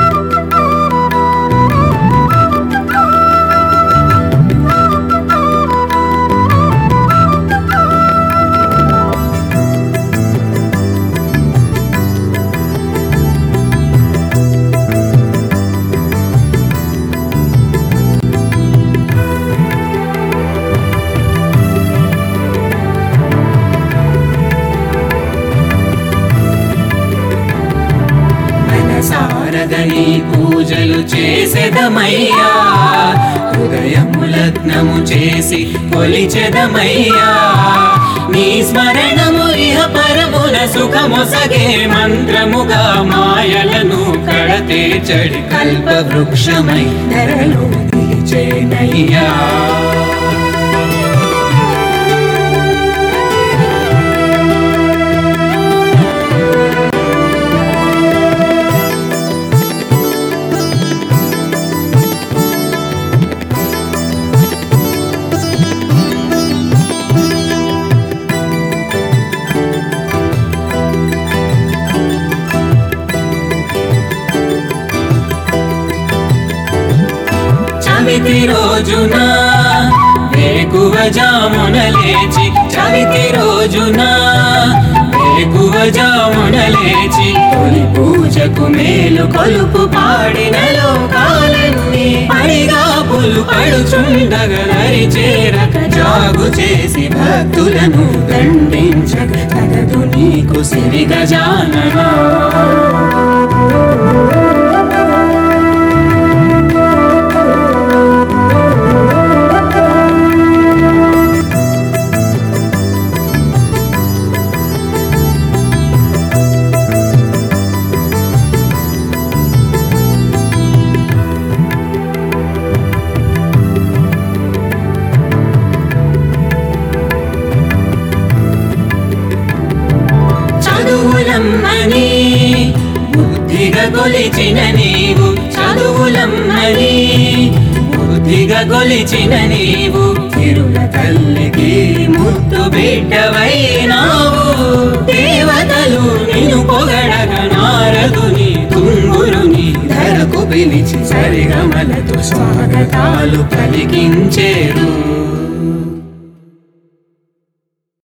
మనసారదని పూజలు చేసెదమయ్యా హృదయము లగ్నము చేసి కొలిచెదమయ్యా నీ స్మరణము ఇహ పరమున సుఖమొసగే మంత్రముగా మాయలను కడతే చడి కల్ప వృక్షమై ధరలో నిలిచేనయ్యా చవితి రోజున వేకువ జామున లేచి చవితి రోజున వేకువ జామున లేచి తొలి పూజకు మేలు కొలుపు పాడిన లోకాలన్నీ పడిగా పులు పడుచుండగలరి చేరక జాగు చేసి భక్తులను దండించక తగదు నీకు సిరి గజాననా చదువులమ్మని బుద్ధిగా కొలిచిన నీవు చదువులమ్మని బుద్ధిగా కొలిచిన నీవు తిరుల తల్లికి ముద్దు బిడ్డవైనావు దేవతలు నిన్ను పొగడగ నారదుని తుంగురుని ధరకు పిలిచి సరిగమలతో స్వాగతాలు పలికించేరు